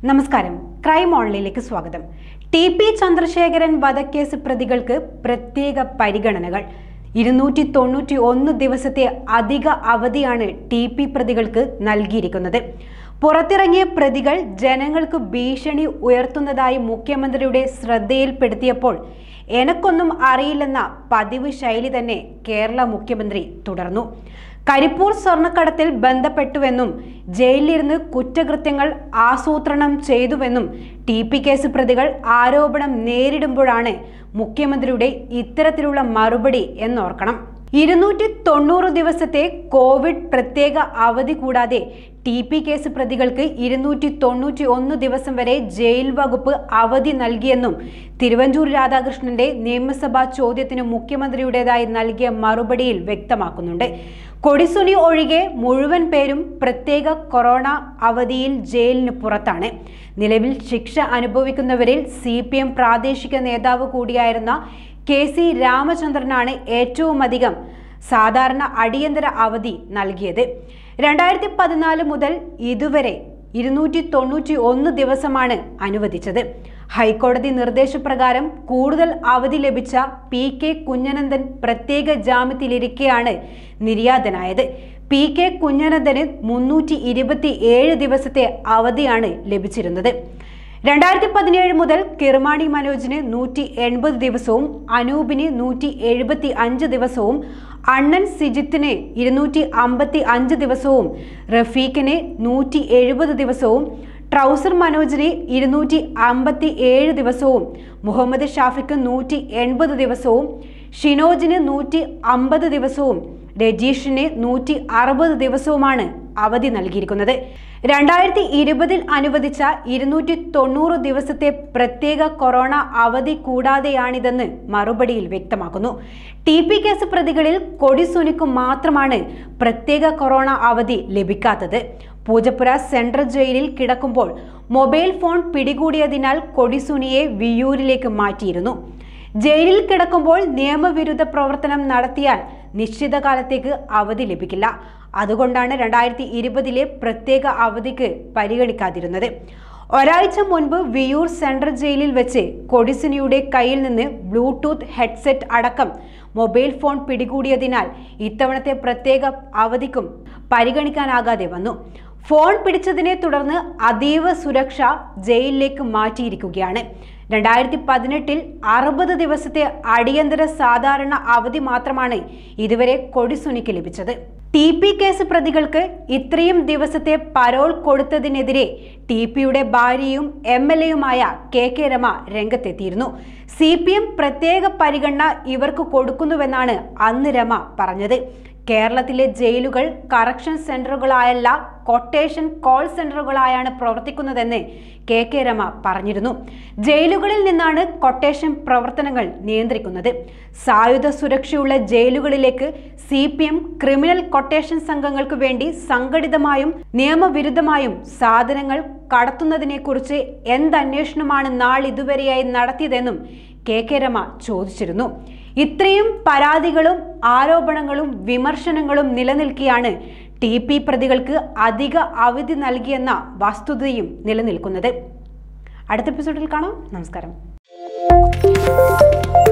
നമസ്കാരം ക്രൈം ഓൺലൈനിലേക്ക് സ്വാഗതം T P Chandrasekharan വധക്കേസ് പ്രതികൾക്ക് പ്രത്യേക പരിഗണനകൾ ഇരുന്നൂറ്റി തൊണ്ണൂറ്റി ഒന്ന് ദിവസത്തെ അധിക അവധിയാണ് ടി പി പ്രതികൾക്ക് നൽകിയിരിക്കുന്നത് പുറത്തിറങ്ങിയ പ്രതികൾ ജനങ്ങൾക്ക് ഭീഷണി ഉയർത്തുന്നതായി മുഖ്യമന്ത്രിയുടെ ശ്രദ്ധയിൽപ്പെടുത്തിയപ്പോൾ എനക്കൊന്നും അറിയില്ലെന്ന പതിവ് ശൈലി തന്നെ കേരള മുഖ്യമന്ത്രി തുടർന്നു കരിപ്പൂർ സ്വർണ്ണക്കടത്തിൽ ബന്ധപ്പെട്ടുവെന്നും ജയിലിലിരുന്ന് കുറ്റകൃത്യങ്ങൾ ആസൂത്രണം ചെയ്തുവെന്നും ടി പി കേസ് പ്രതികൾ ആരോപണം നേരിടുമ്പോഴാണ് മുഖ്യമന്ത്രിയുടെ ഇത്തരത്തിലുള്ള മറുപടി എന്നോർക്കണം ഇരുന്നൂറ്റി തൊണ്ണൂറ് ദിവസത്തെ കോവിഡ് പ്രത്യേക അവധി കൂടാതെ ടി പി കേസ് പ്രതികൾക്ക് ഇരുന്നൂറ്റി തൊണ്ണൂറ്റി ഒന്ന് ദിവസം വരെ ജയിൽ വകുപ്പ് അവധി നൽകിയെന്നും തിരുവഞ്ചൂർ രാധാകൃഷ്ണന്റെ നിയമസഭാ ചോദ്യത്തിന് മുഖ്യമന്ത്രിയുടേതായി നൽകിയ മറുപടിയിൽ വ്യക്തമാക്കുന്നുണ്ട് കൊടിസുനി ഒഴികെ മുഴുവൻ പേരും പ്രത്യേക കൊറോണ അവധിയിൽ ജയിലിന് പുറത്താണ് നിലവിൽ ശിക്ഷ അനുഭവിക്കുന്നവരിൽ സി പി എം പ്രാദേശിക നേതാവ് കൂടിയായിരുന്ന കെ സി രാമചന്ദ്രനാണ് ഏറ്റവും അധികം സാധാരണ അടിയന്തര അവധി നൽകിയത് രണ്ടായിരത്തി പതിനാല് മുതൽ ഇതുവരെ ഇരുന്നൂറ്റി തൊണ്ണൂറ്റി ഒന്ന് ദിവസമാണ് അനുവദിച്ചത് ഹൈക്കോടതി നിർദ്ദേശപ്രകാരം കൂടുതൽ അവധി ലഭിച്ച പി കെ കുഞ്ഞനന്ദൻ പ്രത്യേക ജാമ്യത്തിലിരിക്കെയാണ് നിര്യാതനായത് പി കെ കുഞ്ഞനന്ദന് മുന്നൂറ്റി ഇരുപത്തി ഏഴ് ദിവസത്തെ അവധിയാണ് ലഭിച്ചിരുന്നത് രണ്ടായിരത്തി പതിനേഴ് മുതൽ കിർമാണി മനോജിന് നൂറ്റി എൺപത് ദിവസവും അനൂപിന് നൂറ്റി എഴുപത്തി അഞ്ച് ദിവസവും അണ്ണൻ സിജിത്തിന് ഇരുന്നൂറ്റി അമ്പത്തി അഞ്ച് ദിവസവും റഫീഖിന് നൂറ്റി എഴുപത് ദിവസവും ട്രൗസർ മനോജിന് ഇരുന്നൂറ്റി അമ്പത്തി ഏഴ് ദിവസവും മുഹമ്മദ് ഷാഫിക്ക് നൂറ്റി എൺപത് ദിവസവും ഷിനോജിന് നൂറ്റി അമ്പത് ദിവസവും രജീഷിന് നൂറ്റി അറുപത് ദിവസവുമാണ് അവധി നൽകിയിരിക്കുന്നത് രണ്ടായിരത്തി ഇരുപതിൽ അനുവദിച്ച ഇരുന്നൂറ്റി തൊണ്ണൂറ് ദിവസത്തെ പ്രത്യേക കൊറോണ അവധി കൂടാതെയാണിതെന്ന് മറുപടിയിൽ വ്യക്തമാക്കുന്നു ടി പി കേസ് പ്രതികളിൽ കൊടിസുനിക്ക് മാത്രമാണ് പ്രത്യേക കൊറോണ അവധി ലഭിക്കാത്തത് പൂജപ്പുര സെൻട്രൽ ജയിലിൽ കിടക്കുമ്പോൾ മൊബൈൽ ഫോൺ പിടികൂടിയതിനാൽ കൊടിസുനിയെ വിയൂരിലേക്ക് മാറ്റിയിരുന്നു ജയിലിൽ കിടക്കുമ്പോൾ നിയമവിരുദ്ധ പ്രവർത്തനം നടത്തിയാൽ നിശ്ചിത കാലത്തേക്ക് അവധി ലഭിക്കില്ല അതുകൊണ്ടാണ് രണ്ടായിരത്തി ഇരുപതിലെ പ്രത്യേക അവധിക്ക് പരിഗണിക്കാതിരുന്നത് ഒരാഴ്ച മുൻപ് വിയൂർ സെൻട്രൽ ജയിലിൽ വെച്ച് കൊടിസുനിയുടെ കയ്യിൽ നിന്ന് ബ്ലൂടൂത്ത് ഹെഡ്സെറ്റ് അടക്കം മൊബൈൽ ഫോൺ പിടികൂടിയതിനാൽ ഇത്തവണത്തെ പ്രത്യേക അവധിക്കും പരിഗണിക്കാനാകാതെ വന്നു ഫോൺ പിടിച്ചതിനെ തുടർന്ന് അതീവ സുരക്ഷ ജയിലിലേക്ക് മാറ്റിയിരിക്കുകയാണ് രണ്ടായിരത്തി പതിനെട്ടിൽ അറുപത് ദിവസത്തെ അടിയന്തര സാധാരണ അവധി മാത്രമാണ് ഇതുവരെ കൊടിസുനിക്ക് ലഭിച്ചത് ടി പി കേസ് പ്രതികൾക്ക് ഇത്രയും ദിവസത്തെ പരോൾ കൊടുത്തതിനെതിരെ ടി പിയുടെ ഭാര്യയും എം എൽ എയുമായ കെ കെ രമ രംഗത്തെത്തിയിരുന്നു സി പി എം പ്രത്യേക പരിഗണന ഇവർക്ക് കൊടുക്കുന്നുവെന്നാണ് അന്ന് രമ പറഞ്ഞത് കേരളത്തിലെ ജയിലുകൾ കറക്ഷൻ സെന്ററുകളായല്ല കൊട്ടേഷൻ കോൾ സെന്ററുകളായാണ് പ്രവർത്തിക്കുന്നതെന്ന് കെ കെ രമ പറഞ്ഞിരുന്നു ജയിലുകളിൽ നിന്നാണ് കൊട്ടേഷൻ പ്രവർത്തനങ്ങൾ നിയന്ത്രിക്കുന്നത് സായുധ സുരക്ഷയുള്ള ജയിലുകളിലേക്ക് C P M criminal quotation സംഘങ്ങൾക്ക് വേണ്ടി സംഘടിതമായും നിയമവിരുദ്ധമായും സാധനങ്ങൾ കടത്തുന്നതിനെക്കുറിച്ച് എന്തന്വേഷണമാണ് നാളിതുവരെയായി നടത്തിയതെന്നും കെ കെ രമ ചോദിച്ചിരുന്നു ഇത്രയും പരാതികളും ആരോപണങ്ങളും വിമർശനങ്ങളും നിലനിൽക്കെയാണ് ടി പി പ്രതികൾക്ക് അധിക അവധി നൽകിയെന്ന വസ്തുതയും നിലനിൽക്കുന്നത് അടുത്ത എപ്പിസോഡിൽ കാണാം നമസ്കാരം